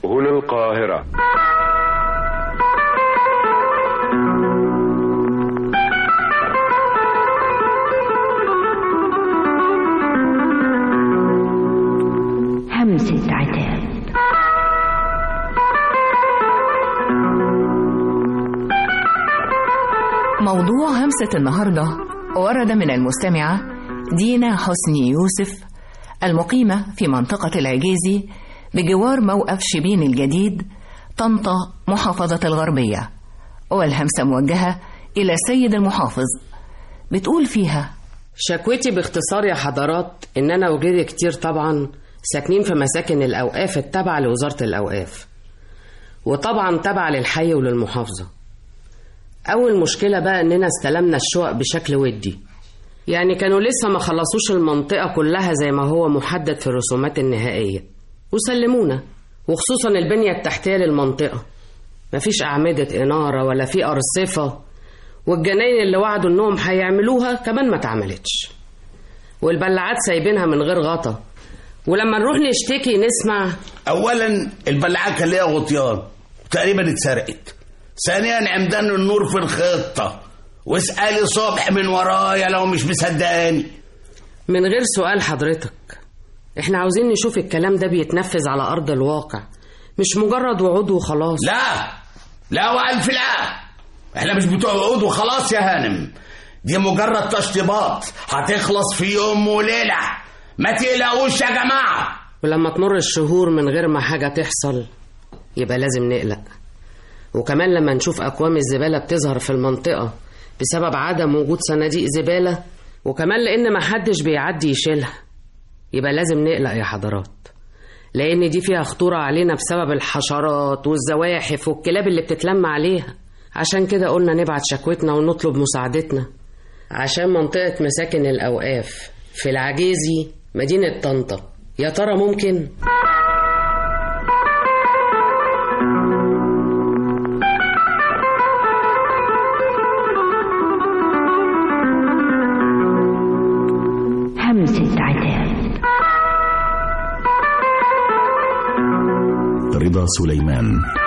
هنا القاهرة همسة عتاب موضوع همسة النهاردة ورد من المستمعة دينا حسني يوسف المقيمة في منطقة العجيزي بجوار موقف شبين الجديد طنطا محافظة الغربية والهمسة موجهة إلى سيد المحافظ بتقول فيها شكوتي باختصار يا حضرات إن أنا وغيري كتير طبعا ساكنين في مساكن الأوقاف التابعة لوزارة الأوقاف وطبعا تابعة للحي وللمحافظة أول مشكلة بقى إننا استلمنا الشقق بشكل ودي يعني كانوا لسه ما خلصوش المنطقة كلها زي ما هو محدد في الرسومات النهائية وسلمونا وخصوصا البنية التحتية للمنطقة مفيش أعمدة إنارة ولا في أرصفة والجناين اللي وعدوا إنهم هيعملوها كمان ما اتعملتش والبلعات سايبينها من غير غطا ولما نروح نشتكي نسمع اولا البلعه كان ليها غطيان تقريبا اتسرقت ثانيا عمدان النور في الخطه واسالي صبح من ورايا لو مش مصدقاني من غير سؤال حضرتك احنا عاوزين نشوف الكلام ده بيتنفذ على أرض الواقع مش مجرد وعود وخلاص لا لا والف لا احنا مش بتوع وعود وخلاص يا هانم دي مجرد تشطيبات هتخلص في يوم وليله ما تقلقوش يا جماعه ولما تمر الشهور من غير ما حاجة تحصل يبقى لازم نقلق وكمان لما نشوف أكوام الزبالة بتظهر في المنطقة بسبب عدم وجود صناديق زبالة وكمان لأن محدش بيعدي يشيلها يبقى لازم نقلق يا حضرات لأن دي فيها خطورة علينا بسبب الحشرات والزواحف والكلاب اللي بتتلم عليها عشان كده قلنا نبعت شكوتنا ونطلب مساعدتنا عشان منطقة مساكن الأوقاف في العجيزي مدينة طنطا يا ترى ممكن؟ همسة عتاب رضا سليمان